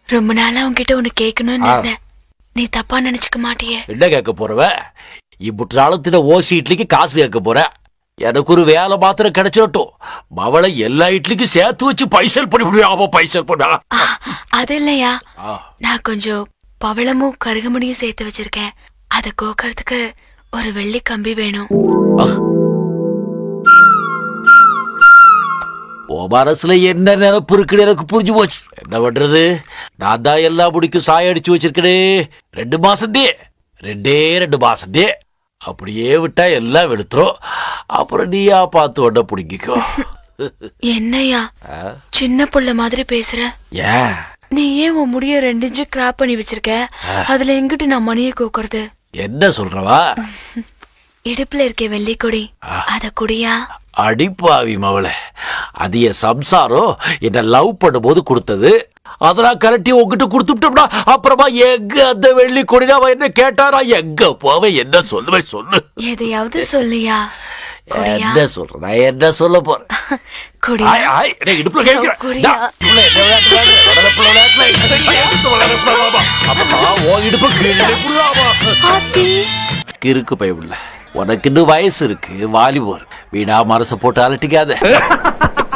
ரொம்ப நாளா உன்கிட்ட ஒண்ணு கேட்கணும்னு இருந்தேன் நீ தப்பா நினைச்சுக்க மாட்டியே என்ன கேட்க போறவ இம்புட்டு நாளத்தின ஓசி இட்லிக்கு காசு கேட்க போற எனக்கு ஒரு வேலை மாத்திரம் கிடைச்சிடட்டும் அவளை எல்லா இட்லிக்கும் சேர்த்து வச்சு பைசல் பண்ணி விடுவாங்க பைசல் பண்ணா ஆ, அது இல்லையா நான் கொஞ்சம் பவளமும் கருகமணியும் சேர்த்து வச்சிருக்கேன் அதை கோக்கறதுக்கு ஒரு வெள்ளி கம்பி வேணும் உன் மனசுல என்ன நினைப்பு இருக்குன்னு எனக்கு புரிஞ்சு போச்சு என்ன பண்றது நான் தான் எல்லா முடிக்கும் சாய அடிச்சு வச்சிருக்கனே ரெண்டு மாசத்தே ரெண்டே ரெண்டு மாசத்தே அப்படியே விட்டா எல்லாம் வெளுத்துரும் அப்புறம் நீயா பார்த்து உடனே பிடிங்கிக்கோ என்னையா சின்ன புள்ள மாதிரி பேசுற ஏன் நீ ஏன் உன் முடிய ரெண்டு இன்ச்சு கிராப் பண்ணி வச்சிருக்க அதுல எங்கிட்டு நான் மணியை கோக்கறது என்ன சொல்றவா இடுப்புல இருக்க வெள்ளி கொடி அத குடியா அடிப்பாவி மவளே அது என் சம்சாரம் என்ன லவ் பண்ணும்போது கொடுத்தது அதெல்லாம் கலட்டி உங்ககிட்ட கொடுத்துட்டோம்னா அப்புறமா எங்க அந்த வெள்ளி கொடினா அவன் என்ன கேட்டாரா எங்க போவேன் என்ன சொல்லுவேன் சொல்லு எதையாவது சொல்லியா குடியா என்ன சொல்றேன் நான் என்ன சொல்ல போறேன் குடியா ஆய், ஆய், டேய், இடுப்புல கை வைக்கிறேன். குடியா. டா, புள்ள, என்ன விளையாட்டு விளையாடுற? வடலப்புல விளையாட்டுல, இந்த எடுத்து விளையாடுற விளையாடுறா. அப்பா, உன் இடுப்பு கீழே புடுறாமா. ஆத்தி கிறுக்கு பையன் உனக்கு இன்னும் வயசு இருக்கு வாலிபோர் வீணா மனசை போட்டு அலட்டிக்காத